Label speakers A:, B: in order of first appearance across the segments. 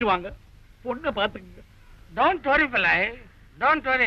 A: வாங்க பொண்ணை பாத்துக்குங்க
B: டோன்ட் வரி பிள்ளை டோன்ட் வரி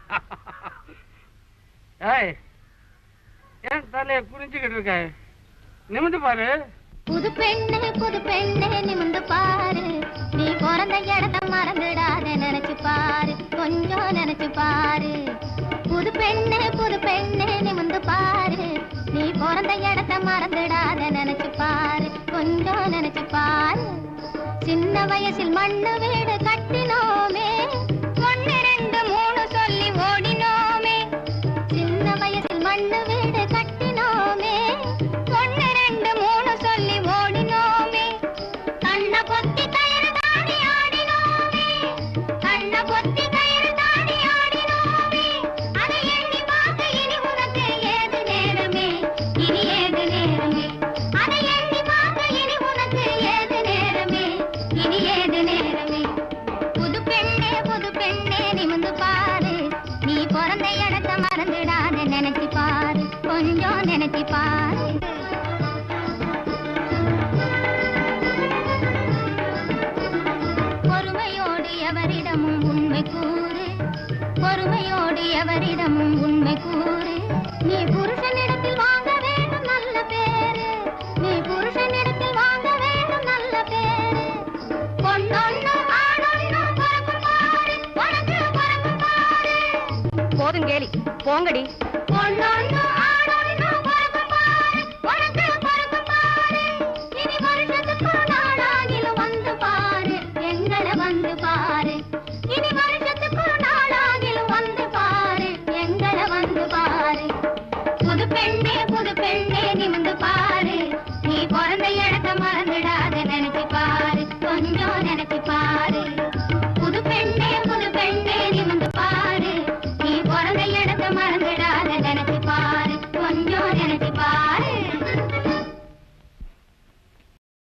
B: ஏய் ஏன் தலைய குனிஞ்சுக்கிட்டு இருக்க நிமிந்து பாரு
C: புது பெண்ணு புது பெண்ணு நிமிந்து பாரு நீ பிறந்த இடத்த மறந்துடாத நினைச்சு பாரு கொஞ்சம் நினைச்சு பாரு புது பெண்ணு புது பெண்ணு நிமிந்து பாரு நீ பிறந்த இடத்த மறந்துடாத நினைச்சு பாரு கொஞ்சம் நினைச்சு பாரு சின்ன வயசில் மண்ணு வீடு கட்டினோமே ஒன்னு ரெண்டு மூணு சொல்லி ஓடினோமே சின்ன வயசில் மண்ணு வீடு கட்டினோமே ஒன்னு ரெண்டு மூணு சொல்லி ஓடினோமே கண்ண பொத்தி கயிறு தாடி ஆடினோமே கண்ண பொத்தி கயிறு தாடி ஆடினோமே அதை எண்ணி பார்க்க இனி உனக்கு ஏது நேரமே இனி ஏது நேரமே அதை எண்ணி பார்க்க இனி உனக்கு ஏது நேரமே இனி ஏது நேரமே புது பெண்ணே புது பெண்ணே நிமிந்து பாரு நீ பிறந்த இடத்த மறந்துடாத நினைச்சு பாரு கொஞ்சம் நினைச்சு பாரு பொறுமையோடு எவரிடமும் உண்மை கூறு பொறுமையோடு எவரிடமும் உண்மை கூறு நீ புருஷனிடத்தில் வாங்க வேண்டும் நல்ல பேரு நீ புருஷனிடத்தில் வாங்க வேண்டும் நல்ல பேரு பொன்னொன்னு ஆணொன்னு பிறக்கும் பாரு உனக்கு பிறக்கும் பாரு
D: போதும் கேலி போங்கடி
C: பொன்னொன்னு ஆணொன்னு பிறக்கும் பாரு உனக்கு பிறக்கும் பாரு இனி வருஷத்துக்கு ஒரு நாளாகிலும் வந்து பாரு எங்களை வந்து பாரு இனி வருஷத்துக்கு ஒரு நாளாகிலும் வந்து பாரு எங்களை வந்து பாரு புது பெண்ணே புது பெண்ணே நிமிந்து பாரு நீ பிறந்த இடத்த மறந்துடாத நினைச்சு பாரு கொஞ்சம் நினைச்சு பாரு